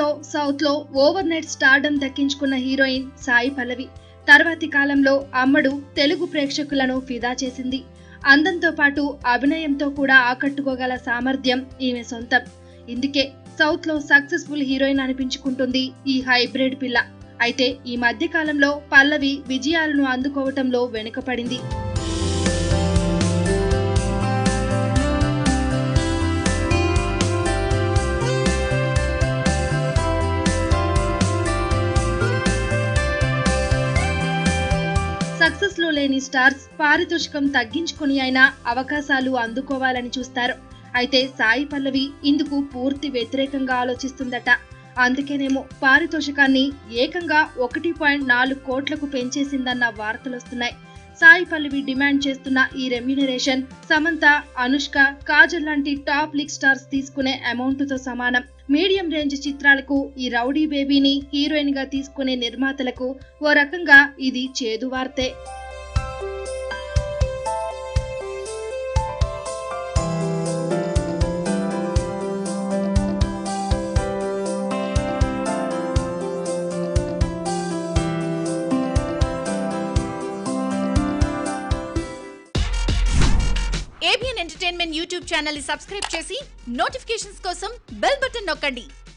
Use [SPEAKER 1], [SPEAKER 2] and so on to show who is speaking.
[SPEAKER 1] south లో overnight stardom దక్కించుకున్న heroine Sai Pallavi తర్వాతి కాలంలో అమ్మడు తెలుగు ప్రేక్షకులను ఫిదా చేసింది అందంతో పాటు అభినయంతో కూడా ఆకట్టుకోగల సామర్థ్యం ఈమె సొంతం ఇందుకే సౌత్ లో సక్సెస్ఫుల్ హీరోయిన్ అనిపించుకుంటుంది ఈ హైబ్రిడ్ పిల్ల అయితే ఈ మధ్య కాలంలో పల్లవి విజయాలను అందుకోవటంలో వెనుకపడింది సక్సెస్ లో లేని స్టార్స్ పారితోషికం తగ్గించుకొని అయినా అవకాశాలు అందుకోవాలని చూస్తారు అయితే సాయి పల్లవి ఇందుకు పూర్తి వ్యతిరేకంగా ఆలోచిస్తుందట అందుకేనేమో పారితోషికాన్ని ఏకంగా ఒకటి పాయింట్ నాలుగు కోట్లకు పెంచేసిందన్న వార్తలొస్తున్నాయి సాయి పల్లవి డిమాండ్ చేస్తున్న ఈ రెమ్యునరేషన్ సమంత అనుష్క కాజల్ లాంటి టాప్ లీగ్ స్టార్స్ తీసుకునే అమౌంట్ తో సమానం మీడియం రేంజ్ చిత్రాలకు ఈ రౌడీ బేబీని హీరోయిన్ గా తీసుకునే నిర్మాతలకు ఓ రకంగా ఇది చేదు వార్తే
[SPEAKER 2] ఏబిఎన్ ఎంటర్టైన్మెంట్ యూట్యూబ్ ఛానల్ ని సబ్స్క్రైబ్ చేసి నోటిఫికేషన్స్ కోసం బెల్ బటన్ నొక్కండి